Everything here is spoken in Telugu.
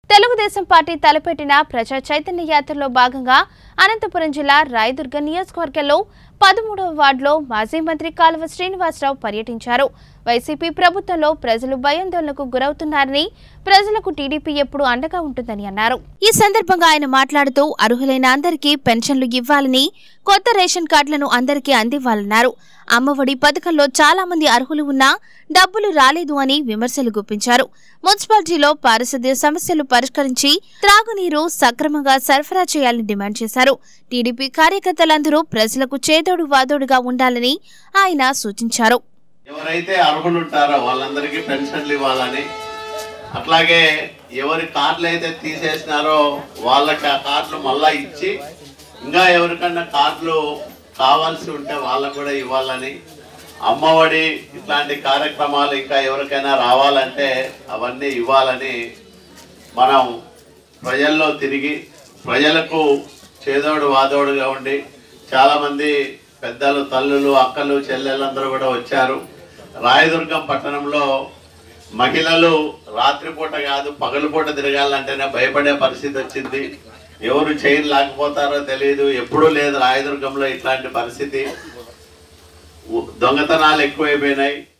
తెలుగుదేశం పార్టీ తలపెట్టిన ప్రజా చైతన్య యాత్రలో భాగంగా అనంతపురం జిల్లా రాయదుర్గ నియోజకవర్గంలో పదమూడవ వార్డులో మాజీ మంత్రి కాలువ శ్రీనివాసరావు పర్యటించారు వైసీపీ ప్రభుత్వంలో ప్రజలు భయాందోళనకు గురవుతున్నారని ప్రజలకు టీడీపీ ఎప్పుడు అండగా ఉంటుందని అన్నారు ఈ సందర్భంగా ఆయన మాట్లాడుతూ అర్హులైన అందరికీ పెన్షన్లు ఇవ్వాలని కొత్త రేషన్ కార్డులను అందరికీ అందివ్వాలన్నారు అమ్మఒడి పథకంలో చాలా మంది అర్హులు ఉన్నా డబ్బులు రాలేదు అని విమర్శలు గుప్పించారు మున్సిపాలిటీలో పారిశుద్ధ్య సమస్యలు పరిష్కరించి త్రాగునీరు సక్రమంగా సరఫరా చేయాలని డిమాండ్ చేశారు టీడీపీ కార్యకర్తలందరూ ప్రజలకు చేదోడు వాదోడుగా ఉండాలని ఆయన సూచించారు ఎవరైతే అర్హులు ఉంటారో వాళ్ళందరికీ పెన్షన్లు ఇవ్వాలని అట్లాగే ఎవరి కార్డులు అయితే తీసేసినారో వాళ్ళకి ఆ కార్డులు మళ్ళా ఇచ్చి ఇంకా ఎవరికన్నా కార్డులు కావాల్సి ఉంటే వాళ్ళకు కూడా ఇవ్వాలని అమ్మఒడి ఇట్లాంటి కార్యక్రమాలు ఇంకా ఎవరికైనా రావాలంటే అవన్నీ ఇవ్వాలని మనం ప్రజల్లో తిరిగి ప్రజలకు చేదోడు వాదోడుగా ఉండి చాలామంది పెద్దలు తల్లులు అక్కలు చెల్లెళ్ళందరూ కూడా వచ్చారు రాయదుర్గం పట్టణంలో మహిళలు రాత్రిపూట కాదు పగలుపూట తిరగాలంటేనే భయపడే పరిస్థితి వచ్చింది ఎవరు చైన్ లేకపోతారో తెలియదు ఎప్పుడూ లేదు రాయదుర్గంలో ఇట్లాంటి పరిస్థితి ఉ- దొంగతనాలు ఎక్కువైపోయినాయి